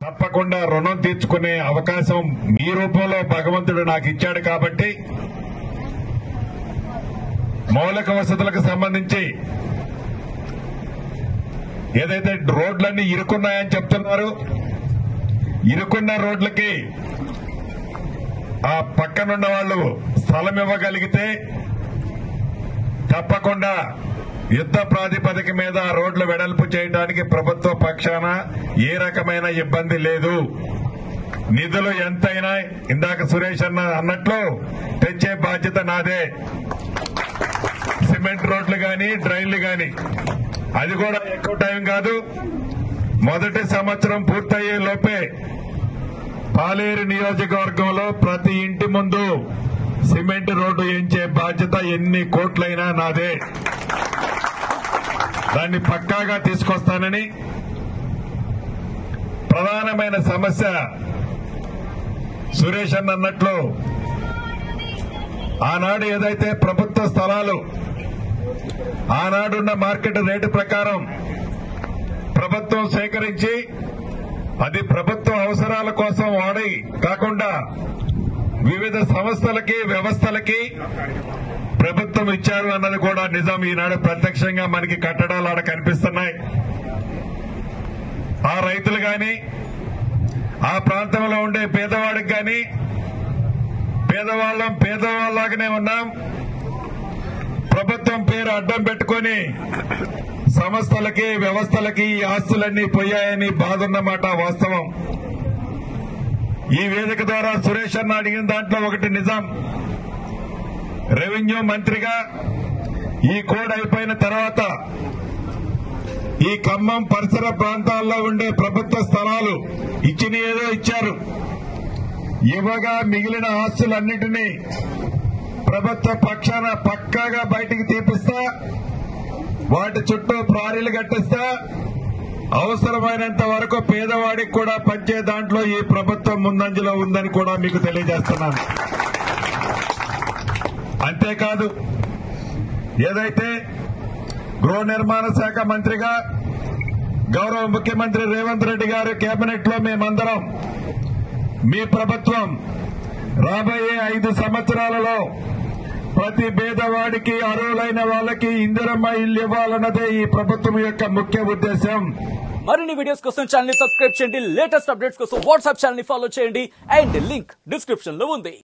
తప్పకుండా రుణం తీర్చుకునే అవకాశం మీ రూపంలో భగవంతుడు నాకు ఇచ్చాడు కాబట్టి మౌలిక వసతులకు సంబంధించి ఏదైతే రోడ్లన్నీ ఇరుకున్నాయని చెప్తున్నారు ఇరుకున్న రోడ్లకి ఆ పక్కనున్న వాళ్ళు స్థలం ఇవ్వగలిగితే తప్పకుండా యుద్ధ ప్రాతిపదిక మీద ఆ రోడ్లు వెడల్పు చేయడానికి ప్రభుత్వ పక్షాన ఏ రకమైన ఇబ్బంది లేదు నిధులు ఎంతైనా ఇందాక సురేష్ అన్న అన్నట్లు తెచ్చే బాధ్యత నాదే సిమెంట్ రోడ్లు గాని డ్రైన్లు గాని అది కూడా ఎక్కువ టైం కాదు మొదటి సంవత్సరం పూర్తయ్యే లోపే పాలేరు నియోజకవర్గంలో ప్రతి ఇంటి ముందు సిమెంట్ రోడ్డు వేయించే బాధ్యత ఎన్ని కోట్లైనా నాదే దాన్ని పక్కాగా తీసుకొస్తానని ప్రధానమైన సమస్య సురేష్ అన్న అన్నట్లు ఆనాడు ఏదైతే ప్రభుత్వ స్థలాలు ఆనాడున్న మార్కెట్ రేటు ప్రకారం ప్రభుత్వం సేకరించి అది ప్రభుత్వ అవసరాల కోసం వాడి కాకుండా వివిధ సంస్థలకి వ్యవస్థలకి ప్రభుత్వం ఇచ్చారు అన్నది కూడా నిజం ఈనాడు ప్రత్యక్షంగా మనకి కట్టడాలు ఆడ కనిపిస్తున్నాయి ఆ రైతులు గాని ఆ ప్రాంతంలో ఉండే పేదవాడికి గాని పేదవాళ్ళం పేదవాళ్ళలాగానే ఉన్నాం ప్రభుత్వం పేరు అడ్డం పెట్టుకొని సంస్థలకి వ్యవస్థలకి ఈ ఆస్తులన్నీ పోయాయని బాధ ఉన్నమాట వాస్తవం ఈ వేదిక ద్వారా సురేష్ అన్న అడిగిన దాంట్లో ఒకటి నిజం రెవెన్యూ మంత్రిగా ఈ కోడ్ అయిపోయిన తర్వాత ఈ ఖమ్మం పరిసర ప్రాంతాల్లో ఉండే ప్రభుత్వ స్థలాలు ఇచ్చిన ఏదో ఇచ్చారు ఇవ్వగా మిగిలిన ఆస్తులన్నింటినీ ప్రభుత్వ పక్షాన పక్కాగా బయటికి తీపిస్తా వాటి చుట్టూ ప్రారీలు కట్టిస్తా అవసరమైనంత వరకు పేదవాడికి కూడా పంచే దాంట్లో ఈ ప్రభుత్వం ముందంజలో ఉందని కూడా మీకు తెలియజేస్తున్నాను అంతేకాదు ఏదైతే గృహ నిర్మాణ శాఖ మంత్రిగా గౌరవ ముఖ్యమంత్రి రేవంత్ రెడ్డి గారు కేబినెట్ లో మేమందరం మీ ప్రభుత్వం రాబోయే ఐదు సంవత్సరాలలో ప్రతి పేదవాడికి అర్హులైన వాళ్ళకి ఇందిరమ్మ ఇల్లు ఇవ్వాలన్నదే ఈ ప్రభుత్వం యొక్క ముఖ్య ఉద్దేశం మరిన్ని వీడియోస్ కోసం ఛానల్ ని సబ్స్క్రైబ్ చేయండి లేటెస్ట్ అప్డేట్స్ కోసం వాట్సాప్ ఛానల్ ని ఫాలో చేయండి అండ్ లింక్ డిస్క్రిప్షన్ లో ఉంది